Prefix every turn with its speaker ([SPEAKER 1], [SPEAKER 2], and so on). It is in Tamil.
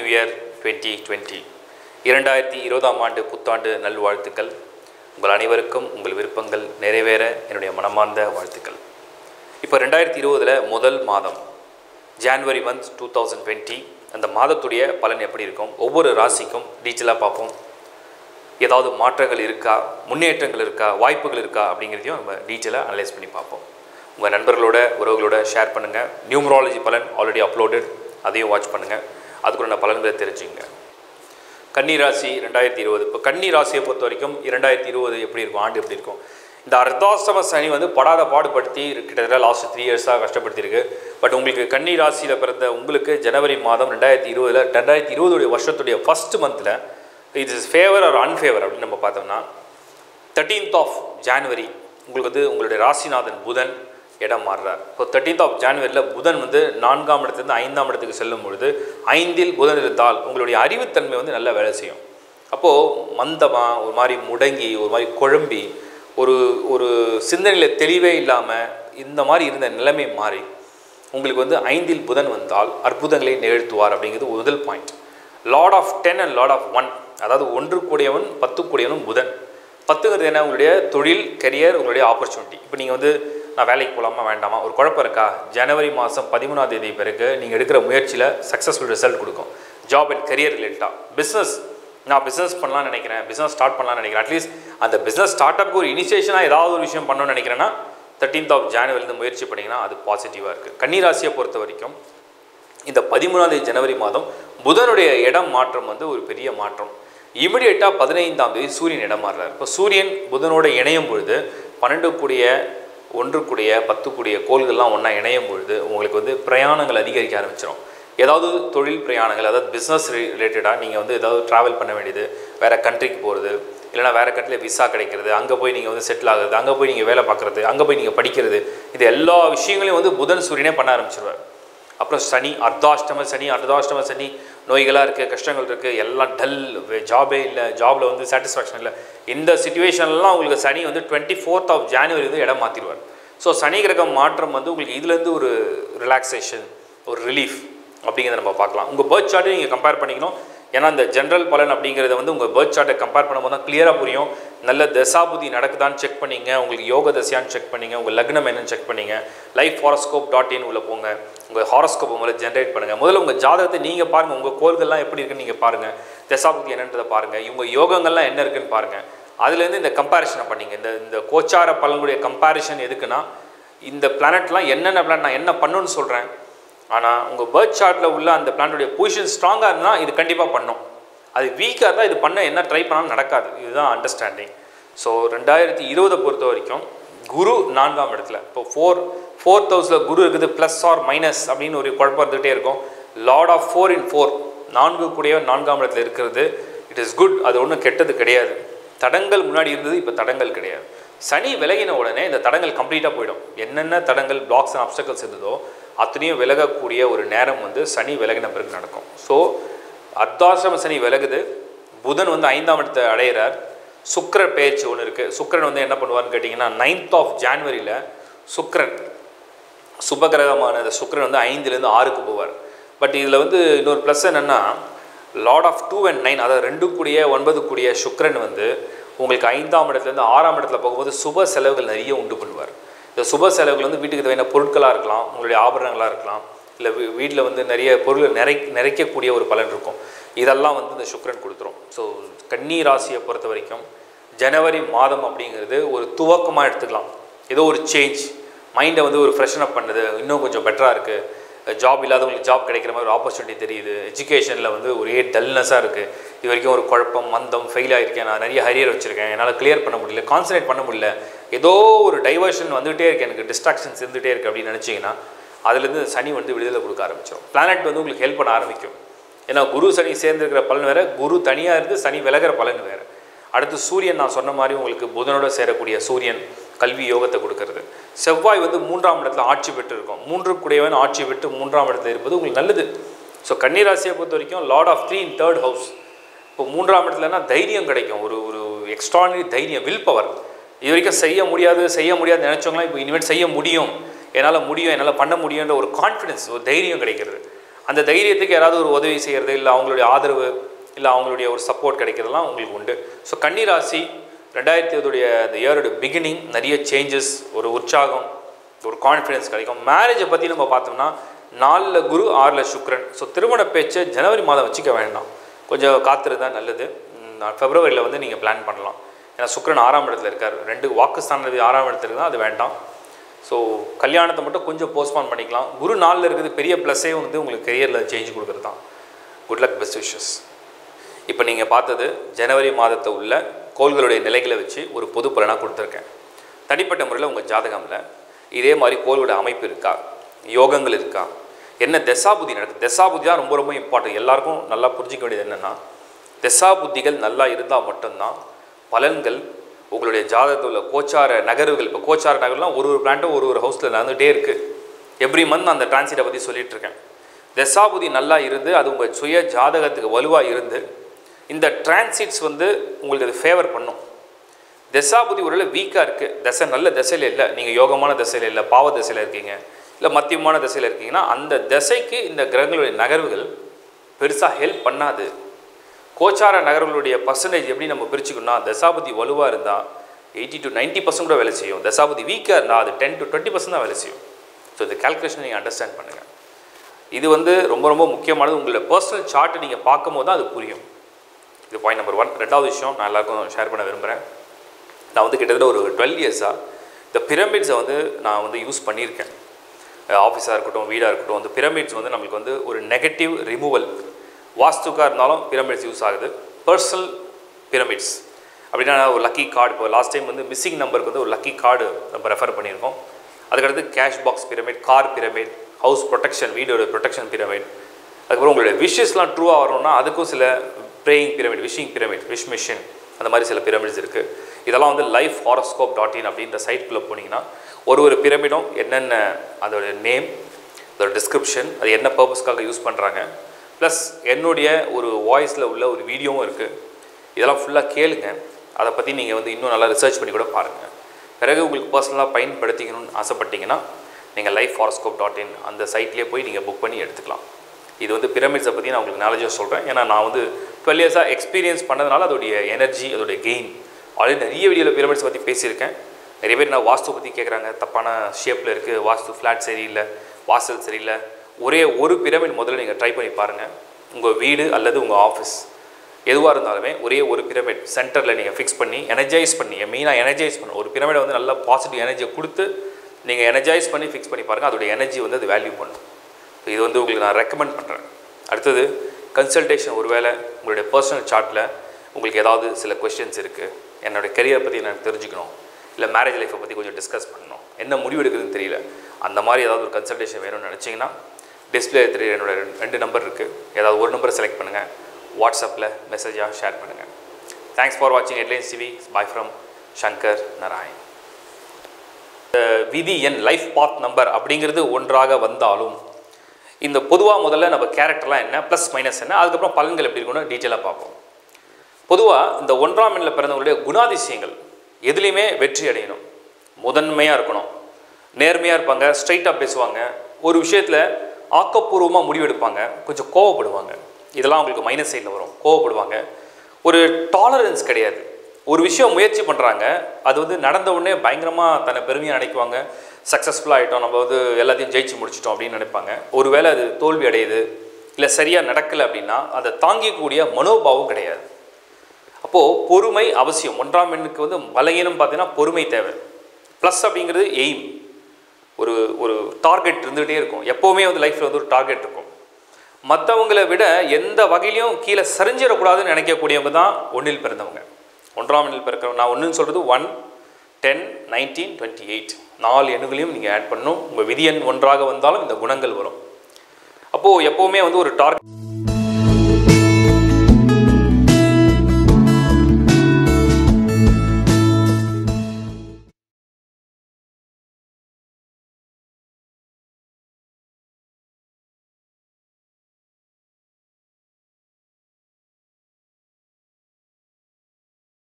[SPEAKER 1] இயர் டுவெண்ட்டி டுவெண்ட்டி இரண்டாயிரத்தி இருபதாம் ஆண்டு புத்தாண்டு நல்வாழ்த்துக்கள் உங்கள் அனைவருக்கும் உங்கள் விருப்பங்கள் நிறைவேற என்னுடைய மனமார்ந்த வாழ்த்துக்கள் இப்போ ரெண்டாயிரத்தி இருபதில் முதல் மாதம் January month two thousand twenty அந்த மாதத்துடைய பலன் எப்படி இருக்கும் ஒவ்வொரு ராசிக்கும் டீட்டெயிலாக பார்ப்போம் ஏதாவது மாற்றங்கள் இருக்கா முன்னேற்றங்கள் இருக்கா வாய்ப்புகள் இருக்கா அப்படிங்கிறதையும் நம்ம டீட்டெயிலாக அனலைஸ் பண்ணி பார்ப்போம் உங்கள் நண்பர்களோட உறவுகளோட ஷேர் பண்ணுங்கள் நியூமராலஜி பலன் ஆல்ரெடி அப்லோடட் அதையும் வாட்ச் பண்ணுங்கள் அதுக்குள்ள பலன்களை தெரிஞ்சுங்க கன்னி ராசி ரெண்டாயிரத்தி இருபது இப்போ கன்னி ராசியை பொறுத்த வரைக்கும் இரண்டாயிரத்தி இருபது எப்படி இருக்கும் ஆண்டு எப்படி இருக்கும் இந்த அர்த்தாஷ்டம சனி வந்து படாத பாடுபடுத்தி கிட்டத்தட்ட லாஸ்ட் த்ரீ இயர்ஸாக கஷ்டப்படுத்தியிருக்கு பட் உங்களுக்கு கன்னி ராசியில் பிறந்த உங்களுக்கு ஜனவரி மாதம் ரெண்டாயிரத்தி இருபதில் ரெண்டாயிரத்தி இருபதுடைய வருஷத்துடைய ஃபஸ்ட் மந்தில் இது இஸ் ஃபேவர் ஆர் அன்ஃபேவர் அப்படின்னு நம்ம பார்த்தோம்னா தேர்ட்டீன்த் ஆஃப் ஜான்வரி உங்களுக்கு வந்து உங்களுடைய ராசிநாதன் புதன் இடம் மாறுறார் இப்போ தேர்ட்டீன்த் ஆஃப் ஜான்வரியில் புதன் வந்து நான்காம் இடத்துலேருந்து ஐந்தாம் இடத்துக்கு செல்லும் பொழுது ஐந்தில் புதன் இருந்தால் உங்களுடைய அறிவுத்தன்மை வந்து நல்லா வேலை செய்யும் அப்போது மந்தமாக ஒரு மாதிரி முடங்கி ஒரு மாதிரி குழம்பி ஒரு ஒரு சிந்தனையில் தெளிவே இல்லாமல் இந்த மாதிரி இருந்த நிலைமை மாறி உங்களுக்கு வந்து ஐந்தில் புதன் வந்தால் அற்புதங்களை நிகழ்த்துவார் அப்படிங்கிறது முதல் point lord of ten and lord of one அதாவது ஒன்று கூடியவன் பத்து கூடியவனும் புதன் பத்துங்கிறது என்ன உங்களுடைய தொழில் கரியர் உங்களுடைய ஆப்பர்ச்சுனிட்டி இப்போ நீங்கள் வந்து நான் வேலைக்கு போகலாமா வேண்டாமா ஒரு குழப்பம் இருக்கா ஜனவரி மாதம் பதிமூணாம் தேதி பிறகு நீங்கள் எடுக்கிற முயற்சியில் சக்ஸஸ்ஃபுல் ரிசல்ட் கொடுக்கும் ஜாப் அண்ட் கரியர் ரிலேட்டடாக பிஸ்னஸ் நான் பிஸ்னஸ் பண்ணலாம்னு நினைக்கிறேன் பிஸ்னஸ் ஸ்டார்ட் பண்ணலாம்னு நினைக்கிறேன் அட்லீஸ்ட் அந்த பிஸ்னஸ் ஸ்டார்ட் அப்க்கு ஒரு இனிஷியேஷனாக ஏதாவது ஒரு விஷயம் பண்ணணும்னு நினைக்கிறேன்னா தேர்ட்டீன்த் ஆஃப் ஜான்வரிலேருந்து முயற்சி பண்ணிங்கன்னா அது பாசிட்டிவாக இருக்குது கன்னிராசியை பொறுத்த வரைக்கும் இந்த பதிமூணாம் தேதி ஜனவரி மாதம் புதனுடைய இடம் மாற்றம் வந்து ஒரு பெரிய மாற்றம் இமிடியேட்டாக பதினைந்தாம் தேதி சூரியன் இடம் மாறுறார் இப்போ சூரியன் புதனோட இணையும் பொழுது பன்னெண்டு கூடிய ஒன்று கூடிய பத்து கூடிய கோள்கள்லாம் ஒன்றா இணையும் பொழுது உங்களுக்கு வந்து பிரயாணங்கள் அதிகரிக்க ஆரம்பிச்சிடும் ஏதாவது தொழில் பிரயாணங்கள் அதாவது பிஸ்னஸ் ரிலேட்டடாக நீங்கள் வந்து ஏதாவது ட்ராவல் பண்ண வேண்டியது வேறு கண்ட்ரிக்கு போகிறது இல்லைனா வேறு கண்ட்ரியில் விசா கிடைக்கிறது அங்கே போய் நீங்கள் வந்து செட்டில் ஆகுறது அங்கே போய் நீங்கள் வேலை பார்க்குறது அங்கே போய் நீங்கள் படிக்கிறது இது எல்லா விஷயங்களையும் வந்து புதன் சூரியனே பண்ண ஆரம்பிச்சிருவார் அப்புறம் சனி அர்த்தாஷ்டம சனி அர்த்தாஷ்டம சனி நோய்களாக இருக்குது கஷ்டங்கள் இருக்குது எல்லாம் டல் ஜாபே இல்லை ஜாபில் வந்து சாட்டிஸ்ஃபேக்ஷன் இல்லை இந்த சுச்சுவேஷன்லாம் உங்களுக்கு சனி வந்து டுவெண்ட்டி ஃபோர்த் ஆஃப் ஜான்வரி வந்து இடம் மாற்றிடுவார் ஸோ சனி கிரகம் மாற்றம் வந்து உங்களுக்கு இதுலேருந்து ஒரு ரிலாக்ஸேஷன் ஒரு ரிலீஃப் அப்படிங்கிறத நம்ம பார்க்கலாம் உங்கள் பேர்த் சார்ட்டை நீங்கள் கம்பேர் பண்ணிக்கணும் ஏன்னா இந்த ஜென்ரல் பலன் அப்படிங்கிறத வந்து உங்கள் பேர்த் சார்ட்டை கம்பேர் பண்ணும்போது தான் கிளியராக புரியும் நல்ல தசாபுதி நடக்குதான்னு செக் பண்ணிங்க உங்களுக்கு யோக தசையான்னு செக் பண்ணிங்க உங்கள் லக்னம் என்னன்னு செக் பண்ணிங்க லைஃப் ஹாரஸ்கோப் டாட் இன் உள்ள போங்க உங்கள் ஹாரஸ்கோப்பை முதல்ல ஜென்ரேட் பண்ணுங்கள் முதல்ல உங்கள் ஜாதகத்தை நீங்கள் பாருங்கள் உங்கள் கோள்கள்லாம் எப்படி இருக்குன்னு நீங்கள் பாருங்கள் தசாபுதி என்னன்றதை பாருங்கள் இவங்க யோகங்கள்லாம் என்ன இருக்குன்னு பாருங்கள் அதுலேருந்து இந்த கம்பேரிஷனை பண்ணிங்க இந்த இந்த கோச்சார பலனுடைய கம்பேரிஷன் எதுக்குன்னா இந்த பிளானட்லாம் என்னென்ன பிளான் நான் என்ன பண்ணுன்னு சொல்கிறேன் ஆனால் உங்கள் பேர்த் சார்ட்டில் உள்ள அந்த பிளானுடைய பொசிஷன் ஸ்ட்ராங்காக இருந்தால் இது கண்டிப்பாக பண்ணும் அது வீக்காக இருந்தால் இது பண்ண என்ன ட்ரை பண்ணாலும் நடக்காது இதுதான் அண்டர்ஸ்டாண்டிங் ஸோ ரெண்டாயிரத்தி இருபதை பொறுத்த வரைக்கும் குரு நான்காம் இடத்துல இப்போ ஃபோர் ஃபோர்த் ஹவுஸில் குரு இருக்குது ப்ளஸ் ஆர் மைனஸ் அப்படின்னு ஒரு குழப்பம் இருந்துகிட்டே இருக்கும் lord of four in four நான்கு கூடிய நான்காம் இடத்துல இருக்கிறது இட் இஸ் குட் அது ஒன்றும் கெட்டது கிடையாது தடங்கள் முன்னாடி இருந்தது இப்போ தடங்கள் கிடையாது சனி விலகின உடனே இந்த தடங்கள் கம்ப்ளீட்டாக போயிடும் என்னென்ன தடங்கள் பிளாக்ஸ் அண்ட் அப்டக்கல்ஸ் இருந்ததோ அத்தனையும் விலகக்கூடிய ஒரு நேரம் வந்து சனி விலகின பிறகு நடக்கும் ஸோ அர்த்தாசிரம சனி விலகுது புதன் வந்து ஐந்தாம் இடத்தை அடையிறார் சுக்கர பேச்சு ஒன்று இருக்குது சுக்கரன் வந்து என்ன பண்ணுவார்னு கேட்டிங்கன்னா நைன்த் ஆஃப் ஜான்வரியில் சுக்கரன் சுபகிரகமான இந்த சுக்கரன் வந்து ஐந்துலேருந்து ஆறுக்கு போவார் பட் இதில் வந்து இன்னொரு ப்ளஸ் என்னென்னா lord of two and nine அதாவது ரெண்டு கூடிய ஒன்பது கூடிய சுக்கரன் வந்து உங்களுக்கு ஐந்தாம் இடத்துலேருந்து ஆறாம் இடத்துல போகும்போது சுப செலவுகள் நிறைய உண்டு பண்ணுவார் இந்த சுப செலவுகள் வந்து வீட்டுக்கு தேவையான பொருட்களாக இருக்கலாம் உங்களுடைய ஆபரணங்களாக இருக்கலாம் இல்லை வீ வீட்டில் வந்து நிறைய பொருள் நிறை நிறைக்கக்கூடிய ஒரு பலன் இருக்கும் இதெல்லாம் வந்து இந்த சுக்கரன் கொடுத்துரும் ஸோ கன்னி ராசியை பொறுத்த வரைக்கும் ஜனவரி மாதம் அப்படிங்கிறது ஒரு துவக்கமாக எடுத்துக்கலாம் ஏதோ ஒரு சேஞ்ச் மைண்டை வந்து ஒரு ஃப்ரெஷன் அப் பண்ணுது இன்னும் கொஞ்சம் பெட்டராக இருக்குது ஜாப் இல்லாதவங்களுக்கு ஜாப் கிடைக்கிற மாதிரி ஒரு ஆப்பர்ச்சுனிட்டி தெரியுது எஜுகேஷனில் வந்து ஒரே டல்னஸாக இருக்குது இது வரைக்கும் ஒரு குழப்பம் மந்தம் ஃபெயில் ஆகிருக்கேன் நான் நிறைய ஹரியர் வச்சுருக்கேன் என்னால் கிளியர் பண்ண முடியல கான்சன்ட்ரேட் பண்ண முடியல ஏதோ ஒரு டைவர்ஷன் வந்துகிட்டே இருக்குது எனக்கு டிஸ்ட்ராக்ஷன்ஸ் இருந்துகிட்டே இருக்குது அப்படின்னு நினச்சிங்கன்னா அதுலேருந்து சனி வந்து விடுதலை கொடுக்க ஆரம்பிச்சிடும் பிளானட் வந்து உங்களுக்கு ஹெல்ப் பண்ண ஆரம்பிக்கும் ஏன்னா குரு சனி சேர்ந்துருக்கிற பலன் வேறு குரு தனியாக இருந்து சனி விலகிற பலன் வேறு அடுத்து சூரியன் நான் சொன்ன மாதிரி உங்களுக்கு புதனோட சேரக்கூடிய சூரியன் கல்வி யோகத்தை கொடுக்கறது செவ்வாய் வந்து மூன்றாம் இடத்துல ஆட்சி பெற்று இருக்கும் மூன்று கூடியவன் ஆட்சி பெற்று மூன்றாம் இடத்துல இருப்பது உங்களுக்கு நல்லது ஸோ கன்னிராசியை பொறுத்த வரைக்கும் lord of three in third house இப்போ மூன்றாம் இடத்துலனா தைரியம் கிடைக்கும் ஒரு ஒரு எக்ஸ்ட்ரானரி தைரியம் வில் பவர் இது வரைக்கும் செய்ய முடியாது செய்ய முடியாது நினச்சவங்களாம் இப்போ இனிமேல் செய்ய முடியும் என்னால் முடியும் என்னால் பண்ண முடியுன்ற ஒரு கான்ஃபிடன்ஸ் ஒரு தைரியம் கிடைக்கிறது அந்த தைரியத்துக்கு யாராவது ஒரு உதவி செய்கிறது இல்லை அவங்களுடைய ஆதரவு இல்லை அவங்களுடைய ஒரு சப்போர்ட் கிடைக்கிறதெல்லாம் உங்களுக்கு உண்டு ஸோ கன்னிராசி ரெண்டாயிரத்தி இருபதுடைய அந்த இயரோட பிகினிங் நிறைய சேஞ்சஸ் ஒரு உற்சாகம் ஒரு கான்ஃபிடென்ஸ் கிடைக்கும் மேரேஜை பற்றி நம்ம பார்த்தோம்னா நாலில் குரு ஆறில் சுக்ரன் ஸோ திருமண பேச்சை ஜனவரி மாதம் வச்சுக்க வேண்டாம் கொஞ்சம் காத்திருந்தா நல்லது ஃபெப்ரவரியில் வந்து நீங்கள் பிளான் பண்ணலாம் ஏன்னா சுக்ரன் ஆறாம் இடத்துல இருக்கார் ரெண்டு வாக்குஸ்தானது ஆறாம் இடத்துல இருந்தால் அது வேண்டாம் ஸோ கல்யாணத்தை மட்டும் கொஞ்சம் போஸ்ட்பான் பண்ணிக்கலாம் குரு நாளில் இருக்கிறது பெரிய ப்ளஸ்ஸே வந்து உங்களுக்கு கெரியரில் சேஞ்ச் கொடுக்குறது தான் குட் லக் பெஸ்ட் விஷஸ் இப்போ நீங்கள் பார்த்தது ஜனவரி மாதத்தை உள்ள கோள்களுடைய நிலைகளை வச்சு ஒரு பொது பலனாக கொடுத்துருக்கேன் தனிப்பட்ட முறையில் உங்கள் ஜாதகமில் இதே மாதிரி கோள்களோட அமைப்பு இருக்கா யோகங்கள் இருக்கா என்ன தசாபுத்தி நடக்குது தசாபுத்தி தான் ரொம்ப ரொம்ப இம்பார்ட்டன்ட் எல்லாருக்கும் நல்லா புரிஞ்சிக்க வேண்டியது என்னென்னா தசாபுத்திகள் நல்லா இருந்தால் மட்டும்தான் பலன்கள் உங்களுடைய ஜாதகத்தில் உள்ள கோச்சார நகர்வுகள் இப்போ கோச்சார நகர்லாம் ஒரு ஒரு பிளான்ட்டும் ஒரு ஒரு ஹவுஸில் நடந்துகிட்டே இருக்குது எவ்ரி மந்த் அந்த டிரான்சிட்டை பற்றி சொல்லிட்டு இருக்கேன் தசாபுதி நல்லா இருந்து அது உங்கள் சுய ஜாதகத்துக்கு வலுவாக இருந்து இந்த டிரான்சிட்ஸ் வந்து உங்களுக்கு அது ஃபேவர் பண்ணும் தசாபுதி ஒரு வீக்காக இருக்குது தசை நல்ல திசையில் இல்லை நீங்கள் யோகமான திசையில் இல்லை பாவ திசையில் இருக்கீங்க இல்லை மத்தியமான திசையில் இருக்கீங்கன்னா அந்த திசைக்கு இந்த கிரகங்களுடைய நகர்வுகள் பெருசாக ஹெல்ப் பண்ணாது கோச்சார நகர்களுடைய பர்சன்டேஜ் எப்படி நம்ம பிரிச்சுக்கணும்னா தசாபதி வலுவாக இருந்தால் எயிட்டி டு நைன்ட்டி பர்சன்ட் கூட வேலை செய்யும் தசாபதி வீக்காக இருந்தால் அது டென் டு டுவெண்ட்டி பர்சன்ட் தான் வேலை செய்யும் ஸோ இந்த கால்குலேஷன் நீங்கள் அண்டர்ஸ்டாண்ட் பண்ணுங்கள் இது வந்து ரொம்ப ரொம்ப முக்கியமானது உங்களோட பர்சனல் சார்ட்டை நீங்கள் பார்க்கும் போது தான் அது புரியும் இது பாயிண்ட் நம்பர் ஒன் ரெண்டாவது விஷயம் நான் எல்லாருக்கும் ஷேர் பண்ண விரும்புகிறேன் நான் வந்து கிட்டத்தட்ட ஒரு டுவெல் இயர்ஸாக இந்த பிரமிட்ஸை வந்து நான் வந்து யூஸ் பண்ணியிருக்கேன் ஆஃபீஸாக இருக்கட்டும் வீடாக இருக்கட்டும் அந்த பிரமிட்ஸ் வந்து நம்மளுக்கு வந்து ஒரு நெகட்டிவ் ரிமூவல் வாஸ்துக்காக இருந்தாலும் பிரமிட்ஸ் யூஸ் ஆகுது பர்சனல் பிரமிட்ஸ் அப்படின்னா ஒரு லக்கி கார்டு இப்போ லாஸ்ட் டைம் வந்து மிஸ்ஸிங் நம்பருக்கு வந்து ஒரு லக்கி கார்டு நம்ம ரெஃபர் பண்ணியிருக்கோம் அதுக்கடுத்து cash box pyramid car pyramid house protection வீடோட ப்ரொடெக்ஷன் பிரமிட் அதுக்கப்புறம் உங்களுடைய விஷஸ்லாம் ட்ரூவாக வரணும்னா அதுக்கும் சில praying pyramid wishing pyramid wish machine அந்த மாதிரி சில பிரமிட்ஸ் இருக்குது இதெல்லாம் வந்து லைஃப் ஹாரோஸ்கோப் டாட் இன் அப்படின்ற சைட்குள்ளே போனீங்கன்னா ஒரு ஒரு பிரமிடும் என்னென்ன அதோட நேம் அதோட டிஸ்கிரிப்ஷன் அது என்ன பர்பஸ்க்காக யூஸ் பண்ணுறாங்க ப்ளஸ் என்னுடைய ஒரு வாய்ஸில் உள்ள ஒரு வீடியோவும் இருக்குது இதெல்லாம் ஃபுல்லாக கேளுங்க அதை பற்றி நீங்கள் வந்து இன்னும் நல்லா ரிசர்ச் பண்ணி கூட பாருங்கள் பிறகு உங்களுக்கு பர்சனலாக பயன்படுத்திக்கணும்னு ஆசைப்பட்டீங்கன்னா நீங்கள் லைஃப் ஹாரோஸ்கோப் டாட் இன் அந்த சைட்லேயே போய் நீங்கள் புக் பண்ணி எடுத்துக்கலாம் இது வந்து பிரமிட்ஸை பற்றி நான் உங்களுக்கு நாலேஜாக சொல்கிறேன் ஏன்னா நான் வந்து டுவெல் இயர்ஸாக எக்ஸ்பீரியன்ஸ் பண்ணதுனால அதோடைய எனர்ஜி அதோடைய கெயின் ஆல்ரெடி நிறைய வீடியோவில் பிரமிட்ஸ் பற்றி பேசியிருக்கேன் நிறைய பேர் நான் வாஸ்து பற்றி கேட்குறாங்க தப்பான ஷேப்பில் இருக்குது வாஸ்து ஃப்ளாட் சரியில்லை வாசல் சரியில்லை ஒரே ஒரு பிரமிட் முதல்ல நீங்கள் ட்ரை பண்ணி பாருங்கள் உங்கள் வீடு அல்லது உங்கள் ஆஃபீஸ் எதுவாக இருந்தாலுமே ஒரே ஒரு பிரமிட் சென்டரில் நீங்கள் ஃபிக்ஸ் பண்ணி எனர்ஜைஸ் பண்ணி மெயினாக எனர்ஜைஸ் பண்ணணும் ஒரு பிரமிடை வந்து நல்லா பாசிட்டிவ் எனர்ஜியை கொடுத்து நீங்கள் எனர்ஜைஸ் பண்ணி ஃபிக்ஸ் பண்ணி பாருங்கள் அதோடைய எனர்ஜி வந்து அது வேல்யூ பண்ணும் ஸோ இது வந்து உங்களுக்கு நான் ரெக்கமெண்ட் பண்ணுறேன் அடுத்தது கன்சல்டேஷன் ஒருவேளை உங்களுடைய பர்சனல் சார்ட்டில் உங்களுக்கு ஏதாவது சில கொஷின்ஸ் இருக்குது என்னோடய கெரியரை பற்றி நான் தெரிஞ்சுக்கணும் இல்லை மேரேஜ் லைஃப்பை பற்றி கொஞ்சம் டிஸ்கஸ் பண்ணணும் என்ன முடிவு எடுக்குதுன்னு தெரியல அந்த மாதிரி ஏதாவது ஒரு கன்சல்டேஷன் வேணும்னு நினச்சிங்கன்னா டிஸ்பிளே தெரிய என்னோட ரெண்டு- ரெண்டு நம்பர் இருக்குது ஏதாவது ஒரு நம்பரை செலக்ட் பண்ணுங்கள் வாட்ஸ்அப்பில் மெசேஜாக ஷேர் பண்ணுங்கள் தேங்க்ஸ் ஃபார் வாட்சிங் headlines TV bye from Shankar Narayan விதி எண் லைஃப் பாத் நம்பர் அப்படிங்கிறது ஒன்றாக வந்தாலும் இந்த பொதுவாக முதல்ல நம்ம கேரக்டர்லாம் என்ன ப்ளஸ் மைனஸ் என்ன அதுக்கப்புறம் பலன்கள் எப்படி இருக்குன்னு டீட்டெயிலாக பார்ப்போம் பொதுவாக இந்த ஒன்றாம் எண்ணில் பிறந்தவங்களுடைய குணாதிசயங்கள் எதுலேயுமே வெற்றி அடையணும் முதன்மையாக இருக்கணும் நேர்மையாக இருப்பாங்க ஸ்ட்ரைட்டாக பேசுவாங்க ஒரு விஷயத்தில் ஆக்கப்பூர்வமாக முடிவெடுப்பாங்க கொஞ்சம் கோவப்படுவாங்க இதெல்லாம் அவங்களுக்கு மைனஸ் சைடில் வரும் கோவப்படுவாங்க ஒரு டாலரன்ஸ் கிடையாது ஒரு விஷயம் முயற்சி பண்ணுறாங்க அது வந்து நடந்த உடனே பயங்கரமாக தன்னை பெருமையாக நினைக்குவாங்க சக்ஸஸ்ஃபுல்லாக ஆகிட்டோம் நம்ம வந்து எல்லாத்தையும் ஜெயிச்சு முடிச்சிட்டோம் அப்படின்னு நினைப்பாங்க ஒருவேளை அது தோல்வி அடையுது இல்லை சரியாக நடக்கலை அப்படின்னா அதை தாங்கிக்கூடிய மனோபாவம் கிடையாது அப்போது பொறுமை அவசியம் ஒன்றாம் எண்ணுக்கு வந்து பலகீனம் பார்த்தீங்கன்னா பொறுமை தேவை ப்ளஸ் அப்படிங்கிறது எய்ம் ஒரு ஒரு டார்கெட் இருந்துகிட்டே இருக்கும் எப்போவுமே வந்து லைஃப்பில் வந்து ஒரு டார்கெட் இருக்கும் மற்றவங்களை விட எந்த வகையிலையும் கீழே சரிஞ்சிடக்கூடாதுன்னு நினைக்கக்கூடியவங்க தான் ஒன்றில் பிறந்தவங்க ஒன்றாம் எண்ணில் பிறக்கிறவங்க நான் ஒன்றுன்னு சொல்கிறது one ten nineteen twenty eight நாலு எண்ணுகளையும் நீங்கள் ஆட் பண்ணணும் உங்கள் விதி எண் ஒன்றாக வந்தாலும் இந்த குணங்கள் வரும் அப்போது எப்போவுமே வந்து ஒரு டார்கெட்